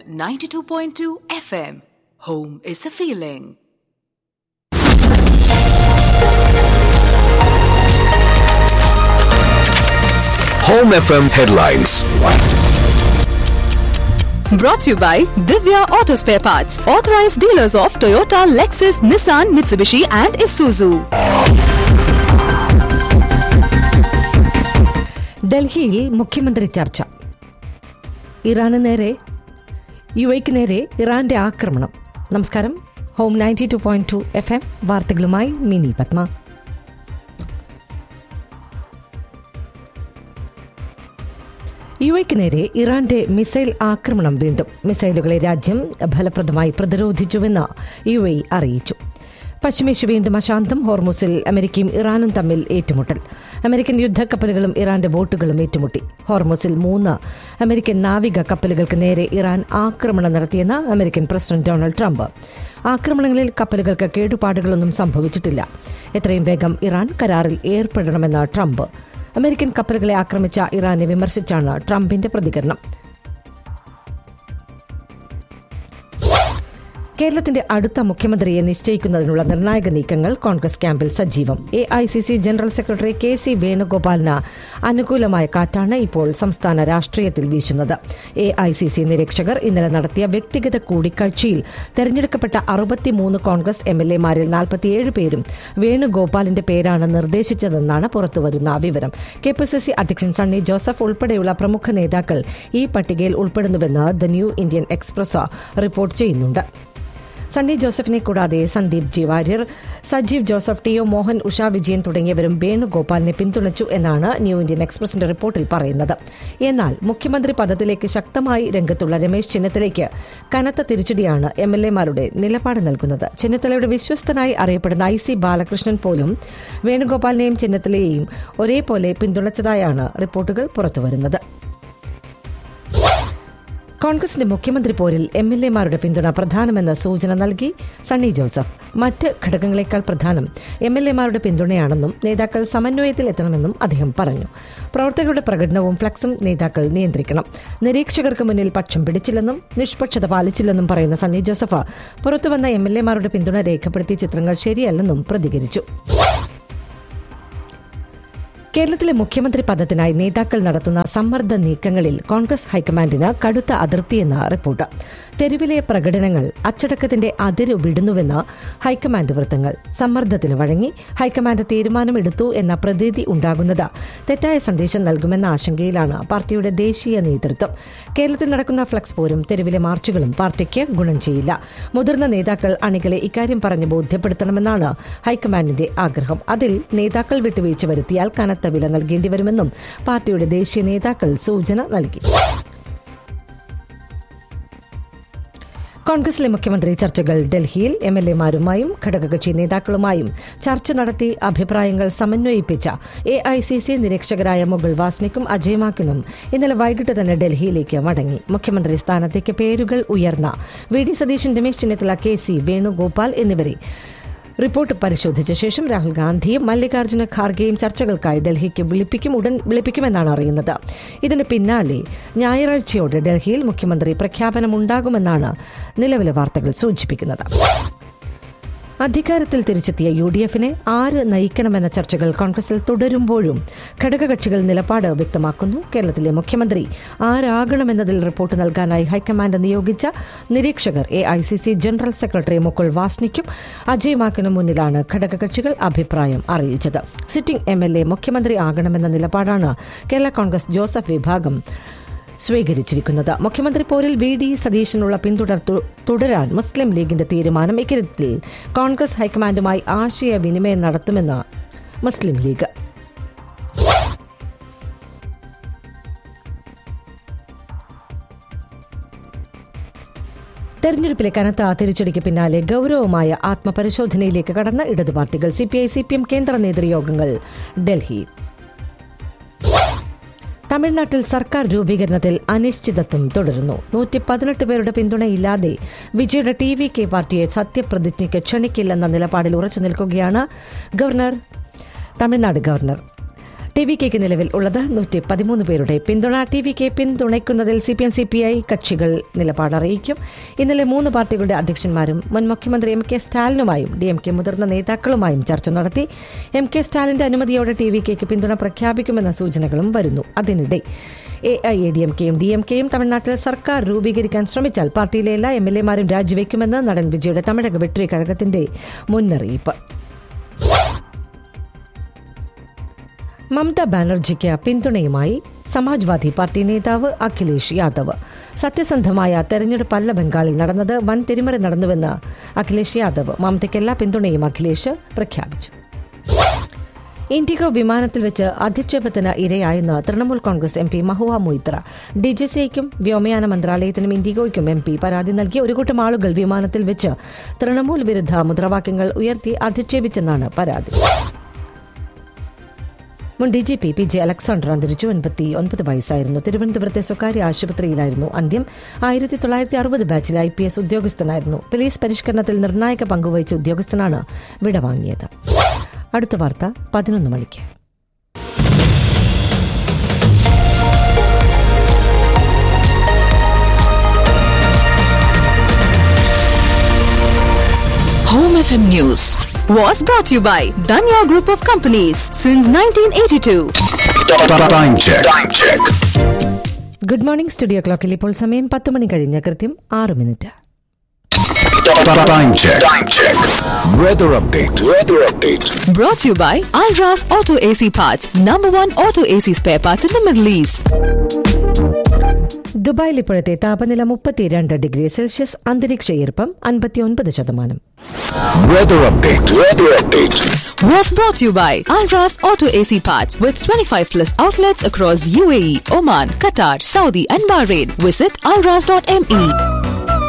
92.2 FM. Home is a feeling. Home FM headlines. Brought to you by Divya Auto Spare Parts, authorized dealers of Toyota, Lexus, Nissan, Mitsubishi, and Isuzu. ഡൽഹിയിൽ മുഖ്യമന്ത്രി ചർച്ച ഇറാന് നേരെ U എക്ക് നേരെ ഇറാന്റെ ആക്രമണം നമസ്കാരം home ninety two point two F M വാർത്തകളുമായി മിനി പത്മ യു എക്ക് നേരെ ഇറാന്റെ മിസൈൽ ആക്രമണം വീണ്ടും മിസൈലുകളെ രാജ്യം ഫലപ്രദമായി പ്രതിരോധിച്ചുവെന്ന് യു എ അറിയിച്ചു പശ്ചിമേഷ്യ വീണ്ടും അശാന്തം ഹോർമുസിൽ അമേരിക്കയും ഇറാനും തമ്മിൽ ഏറ്റുമുട്ടൽ അമേരിക്കൻ യുദ്ധക്കപ്പലുകളും ഇറാന്റെ ബോട്ടുകളും ഏറ്റുമുട്ടി ഹോർമുസിൽ മൂന്ന് അമേരിക്കൻ നാവിക കപ്പലുകൾക്ക് നേരെ ഇറാൻ ആക്രമണം നടത്തിയെന്ന് അമേരിക്കൻ പ്രസിഡന്റ് ഡൊണാൾഡ് ട്രംപ് ആക്രമണങ്ങളിൽ കപ്പലുകൾക്ക് കേടുപാടുകളൊന്നും സംഭവിച്ചിട്ടില്ല എത്രയും വേഗം ഇറാൻ കരാറിൽ ഏർപ്പെടണമെന്ന് ട്രംപ് അമേരിക്കൻ കപ്പലുകളെ ആക്രമിച്ച ഇറാനെ വിമർശിച്ചാണ് ട്രംപിന്റെ പ്രതികരണം കേരളത്തിന്റെ അടുത്ത മുഖ്യമന്ത്രിയെ നിശ്ചയിക്കുന്നതിനുള്ള നിർണായക നീക്കങ്ങൾ കോൺഗ്രസ് ക്യാമ്പിൽ സജീവം A I C C general secretary K C വേണുഗോപാലിന് അനുകൂലമായ കാറ്റാണ് ഇപ്പോൾ സംസ്ഥാന രാഷ്ട്രീയത്തിൽ വീശുന്നത് എ ഐ സി സി നിരീക്ഷകർ ഇന്നലെ നടത്തിയ വ്യക്തിഗത കൂടിക്കാഴ്ചയിൽ തെരഞ്ഞെടുക്കപ്പെട്ട അറുപത്തിമൂന്ന് കോൺഗ്രസ് എം എൽ എമാരിൽ നാൽപ്പത്തിയേഴ് പേരും വേണുഗോപാലിന്റെ പേരാണ് നിർദ്ദേശിച്ചതെന്നാണ് പുറത്തുവരുന്ന വിവരം കെ പി സി സി അധ്യക്ഷൻ സണ്ണി ജോസഫ് ഉൾപ്പെടെയുള്ള പ്രമുഖ നേതാക്കൾ ഈ പട്ടികയിൽ ഉൾപ്പെടുന്നുവെന്ന് the New Indian Express report ചെയ്യുന്നുണ്ട് സണ്ണി ജോസഫിനെ കൂടാതെ Sandeep G Warrier Sajeev Joseph T O Mohan Usha Vijayan തുടങ്ങിയവരും വേണുഗോപാലിനെ പിന്തുണച്ചു എന്നാണ് ന്യൂ ഇന്ത്യൻ എക്സ്പ്രസിന്റെ റിപ്പോർട്ടിൽ പറയുന്നത് എന്നാൽ മുഖ്യമന്ത്രി പദത്തിലേക്ക് ശക്തമായി രംഗത്തുള്ള രമേശ് ചെന്നിത്തലയ്ക്ക് കനത്ത തിരിച്ചടിയാണ് എം എൽ എമാരുടെ നിലപാട് നൽകുന്നത് ചെന്നിത്തലയുടെ വിശ്വസ്തനായി അറിയപ്പെടുന്ന ഐ സി ബാലകൃഷ്ണൻ പോലും വേണുഗോപാലിനെയും ചെന്നിത്തലയെയും ഒരേപോലെ പിന്തുണച്ചതായാണ് റിപ്പോർട്ടുകൾ പുറത്തുവരുന്നത് കോൺഗ്രസിന്റെ മുഖ്യമന്ത്രി പോരിൽ എം എൽ എമാരുടെ പിന്തുണ പ്രധാനമെന്ന സൂചന നൽകി സണ്ണി ജോസഫ് മറ്റ് ഘടകങ്ങളെക്കാൾ പ്രധാനം എം എൽ എമാരുടെ പിന്തുണയാണെന്നും നേതാക്കൾ സമന്വയത്തിൽ എത്തണമെന്നും അദ്ദേഹം പറഞ്ഞു പ്രവർത്തകരുടെ പ്രകടനവും ഫ്ലക്സും നേതാക്കൾ നിയന്ത്രിക്കണം നിരീക്ഷകർക്ക് മുന്നിൽ പക്ഷം പിടിച്ചില്ലെന്നും നിഷ്പക്ഷത പാലിച്ചില്ലെന്നും പറയുന്ന സണ്ണി ജോസഫ് പുറത്തുവന്ന എം എൽ എമാരുടെ പിന്തുണ രേഖപ്പെടുത്തിയ ചിത്രങ്ങൾ ശരിയല്ലെന്നും പ്രതികരിച്ചു കേരളത്തിലെ മുഖ്യമന്ത്രി പദത്തിനായി നേതാക്കൾ നടത്തുന്ന സമ്മർദ്ദ നീക്കങ്ങളിൽ കോൺഗ്രസ് ഹൈക്കമാൻഡിന് കടുത്ത അതൃപ്തിയെന്ന റിപ്പോർട്ട് തെരുവിലെ പ്രകടനങ്ങൾ അച്ചടക്കത്തിന്റെ അതിര് വിടുന്നുവെന്ന് ഹൈക്കമാൻഡ് വൃത്തങ്ങൾ സമ്മർദ്ദത്തിന് വഴങ്ങി ഹൈക്കമാൻഡ് തീരുമാനമെടുത്തു എന്ന പ്രതീതി ഉണ്ടാകുന്നത് തെറ്റായ സന്ദേശം നൽകുമെന്ന ആശങ്കയിലാണ് പാർട്ടിയുടെ ദേശീയ നേതൃത്വം കേരളത്തിൽ നടക്കുന്ന ഫ്ലക്സ് പോരും തെരുവിലെ മാർച്ചുകളും പാർട്ടിക്ക് ഗുണം ചെയ്യില്ല മുതിർന്ന നേതാക്കൾ അണികളെ ഇക്കാര്യം പറഞ്ഞ് ബോധ്യപ്പെടുത്തണമെന്നാണ് ഹൈക്കമാൻഡിന്റെ ആഗ്രഹം അതിൽ നേതാക്കൾ വിട്ടുവീഴ്ച വരുത്തിയാൽ കനത്ത വില നൽകേണ്ടി വരുമെന്നും പാർട്ടിയുടെ ദേശീയ നേതാക്കൾ സൂചന നൽകി കോൺഗ്രസിലെ മുഖ്യമന്ത്രി ചർച്ചകൾ ഡൽഹിയിൽ എം എൽ എമാരുമായും ഘടകകക്ഷി നേതാക്കളുമായും ചർച്ച നടത്തി അഭിപ്രായങ്ങൾ സമന്വയിപ്പിച്ച എ ഐ സി സി നിരീക്ഷകരായ മുഗൾ വാസ്നിക്കും അജയ് മാക്കിനും ഇന്നലെ വൈകിട്ട് തന്നെ ഡൽഹിയിലേക്ക് മടങ്ങി മുഖ്യമന്ത്രി സ്ഥാനത്തേക്ക് പേരുകൾ ഉയർന്ന V D Satheesan Ramesh Chennithala K C Venugopal എന്നിവരെ റിപ്പോർട്ട് പരിശോധിച്ച ശേഷം രാഹുൽ ഗാന്ധിയും മല്ലികാർജ്ജുന ഖാർഗെയും ചർച്ചകൾക്കായി ഡൽഹിക്ക് വിളിപ്പിക്കും ഉടൻ വിളിപ്പിക്കുമെന്നാണ് അറിയുന്നത് ഇതിന് പിന്നാലെ ഞായറാഴ്ചയോടെ ഡൽഹിയിൽ മുഖ്യമന്ത്രി പ്രഖ്യാപനമുണ്ടാകുമെന്നാണ് നിലവിലെ വാർത്തകൾ സൂചിപ്പിക്കുന്നത് അധികാരത്തിൽ തിരിച്ചെത്തിയ യു ഡി എഫിനെ ആര് നയിക്കണമെന്ന ചർച്ചകൾ കോൺഗ്രസിൽ തുടരുമ്പോഴും ഘടകകക്ഷികൾ നിലപാട് വ്യക്തമാക്കുന്നു കേരളത്തിലെ മുഖ്യമന്ത്രി ആരാകണമെന്നതിൽ റിപ്പോർട്ട് നൽകാനായി ഹൈക്കമാൻഡ് നിയോഗിച്ച നിരീക്ഷകർ A I C C general secretary Mukul വാസ്നിക്കും അജയ് മാക്കിനും മുന്നിലാണ് ഘടകകക്ഷികൾ അഭിപ്രായം അറിയിച്ചത് സിറ്റിംഗ് എം എൽ എ മുഖ്യമന്ത്രി ആകണമെന്ന നിലപാടാണ് കേരള കോൺഗ്രസ് ജോസഫ് വിഭാഗം സ്വീകരിച്ചിരിക്കുന്നത് മുഖ്യമന്ത്രി പോരിൽ വി ഡി സതീശനുള്ള പിന്തുടർ തുടരാൻ മുസ്ലിം ലീഗിന്റെ തീരുമാനം ഇക്കാര്യത്തിൽ കോൺഗ്രസ് ഹൈക്കമാൻഡുമായി ആശയവിനിമയം നടത്തുമെന്ന് മുസ്ലിം ലീഗ് തെരഞ്ഞെടുപ്പിലെ കനത്ത തിരിച്ചടിക്ക് പിന്നാലെ ഗൌരവമായ ആത്മപരിശോധനയിലേക്ക് കടന്ന ഇടതു പാർട്ടികൾ സിപിഐ സിപിഎം കേന്ദ്ര നേതൃയോഗങ്ങൾ ഡൽഹിയിൽ തമിഴ്നാട്ടിൽ സർക്കാർ രൂപീകരണത്തിൽ അനിശ്ചിതത്വം തുടരുന്നു നൂറ്റി പതിനെട്ട് പേരുടെ പിന്തുണയില്ലാതെ വിജയുടെ ടി വി കെ പാർട്ടിയെ സത്യപ്രതിജ്ഞയ്ക്ക് ക്ഷണിക്കില്ലെന്ന നിലപാടിൽ ഉറച്ചു നിൽക്കുകയാണ് governor Tamil Nadu governor T V കെക്ക് നിലവിൽ ഉള്ളത് നൂറ്റി പതിമൂന്ന് പേരുടെ പിന്തുണ ടി വി കെ പിന്തുണയ്ക്കുന്നതിൽ C P M C P I കക്ഷികൾ നിലപാട് അറിയിക്കും ഇന്നലെ മൂന്ന് പാർട്ടികളുടെ അധ്യക്ഷന്മാരും മുൻ മുഖ്യമന്ത്രി എം കെ സ്റ്റാലിനുമായും ഡി എം കെ മുതിർന്ന നേതാക്കളുമായും ചർച്ച നടത്തി എം കെ സ്റ്റാലിന്റെ അനുമതിയോടെ ടി വി കെക്ക് പിന്തുണ പ്രഖ്യാപിക്കുമെന്ന സൂചനകളും വരുന്നു അതിനിടെ A I A D M കെയും ഡി എം കെയും തമിഴ്നാട്ടിൽ സർക്കാർ രൂപീകരിക്കാൻ ശ്രമിച്ചാൽ പാർട്ടിയിലെ എല്ലാ എം എൽ എമാരും രാജിവെക്കുമെന്ന് നടൻ വിജയുടെ തമിഴക വെട്രി കഴകത്തിന്റെ മുന്നറിയിപ്പ് മമത ബാനർജിക്ക് പിന്തുണയുമായി സമാജ്വാദി പാർട്ടി നേതാവ് അഖിലേഷ് യാദവ് സത്യസന്ധമായ തെരഞ്ഞെടുപ്പല്ല ബംഗാളിൽ നടന്നത് വൻ തിരിമറി നടന്നുവെന്ന് അഖിലേഷ് യാദവ് മമതയ്ക്ക് എല്ലാ പിന്തുണയും അഖിലേഷ് പ്രഖ്യാപിച്ചു ഇൻഡിഗോ വിമാനത്തിൽ വെച്ച് അധിക്ഷേപത്തിന് ഇരയായെന്ന് തൃണമൂൽ കോൺഗ്രസ് എം പി മഹുവ മൊയ്ത്ര ഡിജിസിഐക്കും വ്യോമയാന മന്ത്രാലയത്തിനും ഇൻഡിഗോയ്ക്കും എം പി പരാതി നൽകിയ ഒരു കൂട്ടം ആളുകൾ വിമാനത്തിൽ വെച്ച് തൃണമൂൽ വിരുദ്ധ മുദ്രാവാക്യങ്ങൾ ഉയർത്തി അധിക്ഷേപിച്ചെന്നാണ് പരാതി മുൻ D G P P J Alexander അന്തരിച്ചു എൺപത്തി ഒൻപത് വയസ്സായിരുന്നു തിരുവനന്തപുരത്തെ സ്വകാര്യ ആശുപത്രിയിലായിരുന്നു അന്ത്യം ആയിരത്തി തൊള്ളായിരത്തി അറുപത് ബാച്ചിൽ ഐ പി എസ് ഉദ്യോഗസ്ഥനായിരുന്നു പോലീസ് പരിഷ്കരണത്തിൽ നിർണായക പങ്കുവഹിച്ച ഉദ്യോഗസ്ഥനാണ് വിടവാങ്ങിയത് അടുത്ത വാർത്ത പതിനൊന്ന് മണിക്ക് Home FM News was brought to you by Danya Group of Companies since 1982. Time check. Time check. Good morning studio ക്ലോക്കിൽ ഇപ്പോൾ സമയം പത്ത് മണി കഴിഞ്ഞ കൃത്യം ആറ് minute Time check. Time check. Weather update. Weather update. Brought to you by Alras Auto AC Parts, number one auto AC spare parts in the Middle East. ദുബായിൽ ഇപ്പോഴത്തെ താപനില മുപ്പത്തിരണ്ട് ഡിഗ്രി സെൽഷ്യസ് അന്തരീക്ഷ ഈർപ്പം അൻപത്തിയൊൻപത് ശതമാനം Weather update. Weather update. Was brought to you by Alras Auto AC Parts with 25 plus outlets across UAE, Oman, Qatar, Saudi, and Bahrain. Visit alras.me.